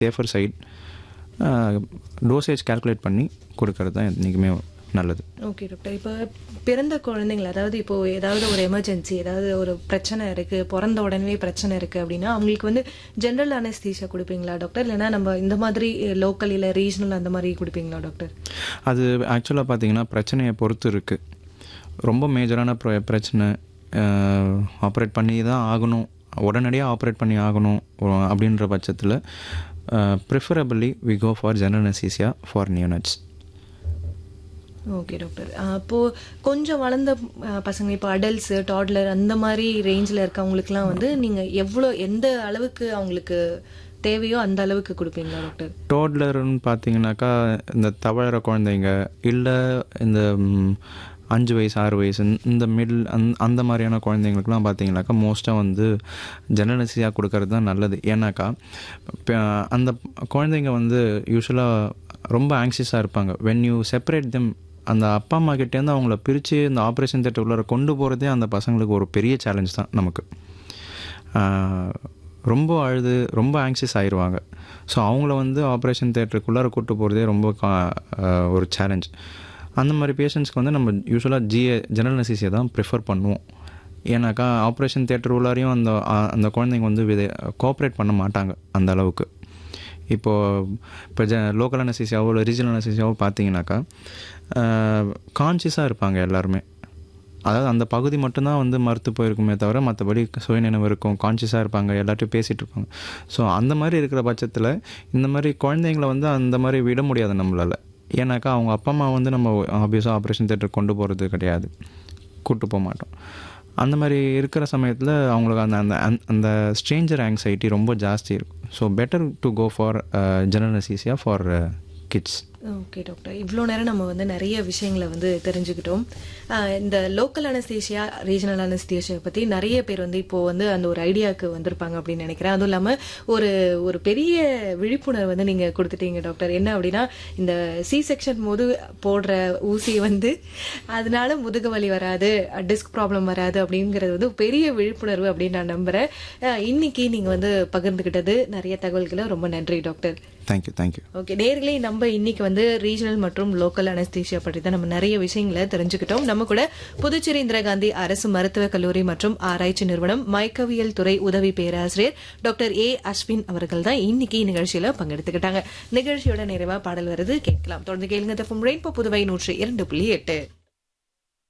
safer side dosage calculate பண்ணி கொடுக்கறது தான் என்றைக்குமே நல்லது ஓகே டாக்டர் இப்போ பிறந்த குழந்தைங்கள அதாவது இப்போ ஏதாவது ஒரு எமர்ஜென்சி ஏதாவது ஒரு பிரச்சனை இருக்கு பிறந்த உடனே பிரச்சனை இருக்கு அப்படின்னா அவங்களுக்கு வந்து ஜென்ரல் அனஸ்தீஷியா கொடுப்பீங்களா டாக்டர் இல்லைன்னா நம்ம இந்த மாதிரி லோக்கல் இல்லை ரீஜனல் அந்த மாதிரி கொடுப்பீங்களா டாக்டர் அது ஆக்சுவலாக பார்த்தீங்கன்னா பிரச்சனையை பொறுத்து இருக்குது ரொம்ப மேஜரான ப்ர பிரச்சனை ஆப்ரேட் பண்ணி தான் ஆகணும் உடனடியாக ஆப்ரேட் பண்ணி ஆகணும் ஒ- அப்படின்ற பட்சத்தில் preferably we go for general anaesthesia for neonates okay doctor அப்போ கொஞ்சம் வளர்ந்த அஹ், பசங்க இப்போ அடல்ட்ஸ் டாட்லர் அந்த மாதிரி ரேஞ்சில் இருக்கவங்களுக்குலாம் வந்து நீங்க எவ்வளோ எந்த அளவுக்கு அவங்களுக்கு தேவையோ அந்த அளவுக்கு கொடுப்பீங்களா டாக்டர் டோட்லர்னு பார்த்தீங்கன்னாக்கா இந்த தவழற குழந்தைங்க இல்லை இந்த ம், அஞ்சு வயசு ஆறு வயசு இந்த- இந்த மிடில் அந் அந்த மாதிரியான குழந்தைங்களுக்குலாம் பார்த்தீங்கன்னாக்கா மோஸ்ட்டாக வந்து ஜெனரலிசியாக கொடுக்கறது தான் நல்லது ஏன்னாக்கா இப்ப அந்த குழந்தைங்க வந்து யூஸ்வலாக ரொம்ப ஆங்ஷியஸாக இருப்பாங்க வென் யூ செப்பரேட் தெம் அந்த அப்பா அம்மா கிட்டேருந்து அவங்கள பிரித்து இந்த ஆப்ரேஷன் தேட்டர் உள்ளார கொண்டு போகிறதே அந்த பசங்களுக்கு ஒரு பெரிய சேலஞ்ச் தான் நமக்கு ஆஹ் ரொம்ப அழுது ரொம்ப ஆங்ஷியஸ் ஆயிடுவாங்க ஸோ அவங்கள வந்து ஆப்ரேஷன் தேட்டருக்குள்ளார கூட்டு போகிறதே ரொம்ப கா- ஆஹ் ஒரு சேலஞ்ச் அந்த மாதிரி பேஷண்ட்ஸ்க்கு வந்து நம்ம யூஸ்வலாக ஜிஏ ஜெனரல் அனசிசியை தான் ப்ரிஃபர் பண்ணுவோம் ஏன்னாக்கா ஆப்ரேஷன் தேட்டர் உள்ளாரையும் அந்த ஆ- அந்த குழந்தைங்க வந்து வித கோஆப்ரேட் பண்ண மாட்டாங்க அந்த அளவுக்கு இப்போது இப்போ ஜ லோக்கல் அனசிசியாவோ இல்லை ரீஜனல் அனசிசியாவோ பார்த்தீங்கன்னாக்கா கான்சியஸாக இருப்பாங்க எல்லாருமே அதாவது அந்த பகுதி மட்டும்தான் வந்து மறுத்து போயிருக்குமே தவிர மற்றபடி சுயநினைவு இருக்கும் கான்சியஸாக இருப்பாங்க எல்லாத்தையும் பேசிகிட்டு இருப்பாங்க ஸோ அந்த மாதிரி இருக்கிற பட்சத்தில் இந்த மாதிரி குழந்தைங்கள வந்து அந்த மாதிரி விட முடியாது நம்மளால் ஏன்னாக்கா அவங்க அப்பா அம்மா வந்து நம்ம ஆப்வியஸாக ஆப்ரேஷன் தேட்டர் கொண்டு போகிறது கிடையாது கூட்டு போக மாட்டோம் அந்த மாதிரி இருக்கிற சமயத்தில் அவங்களுக்கு அந்த அந்த அந்த- அந்த ஸ்ட்ரேஞ்சர் ஆங்ஸைட்டி ரொம்ப ஜாஸ்தி இருக்கும் so better to go for general anaesthesia for kids okay doctor இவ்வளோ நேரம் நம்ம வந்து நிறைய விஷயங்களை வந்து தெரிஞ்சுக்கிட்டோம் ஆஹ் இந்த லோக்கல் அனஸ்தேஷியா ரீஜனல் அனஸ்தேஷியா பற்றி நிறைய பேர் வந்து இப்போ வந்து அந்த ஒரு ஐடியாவுக்கு வந்திருப்பாங்க அப்படின்னு நினைக்கிறேன் அதுவும் இல்லாமல் ஒரு ஒரு பெரிய விழிப்புணர்வு வந்து நீங்கள் கொடுத்துட்டீங்க டாக்டர் என்ன அப்படின்னா இந்த சி செக்ஷன் போது போடுற ஊசி வந்து அதனால முதுகு வலி வராது டிஸ்க் ப்ராப்ளம் வராது அப்படிங்கிறது வந்து பெரிய விழிப்புணர்வு அப்படின்னு நான் நம்புகிறேன் ஆஹ் இன்னைக்கு நீங்கள் வந்து பகிர்ந்துக்கிட்டது நிறைய தகவல்களை ரொம்ப நன்றி டாக்டர் தேங்க்யூ தேங்க்யூ ஓகே நேர்களே நம்ம இன்னைக்கு வந்து ரீஜனல் மற்றும் லோக்கல் அனஸ்தீஷியா பற்றி தான் நம்ம நிறைய விஷயங்களை தெரிஞ்சுக்கிட்டோம் நம்ம கூட புதுச்சேரி இந்திரா காந்தி அரசு மருத்துவக் கல்லூரி மற்றும் ஆராய்ச்சி நிறுவனம் மயக்கவியல் துறை உதவி பேராசிரியர் டாக்டர் ஏ அஸ்வின் அவர்கள் தான் இன்னைக்கு நிகழ்ச்சியில பங்கெடுத்துக்கிட்டாங்க நிகழ்ச்சியோட நிறைவா பாடல் வருது கேட்கலாம் தொடர்ந்து கேளுங்க ரெயின்போ புதுவை நூற்றி இரண்டு புள்ளி எட்டு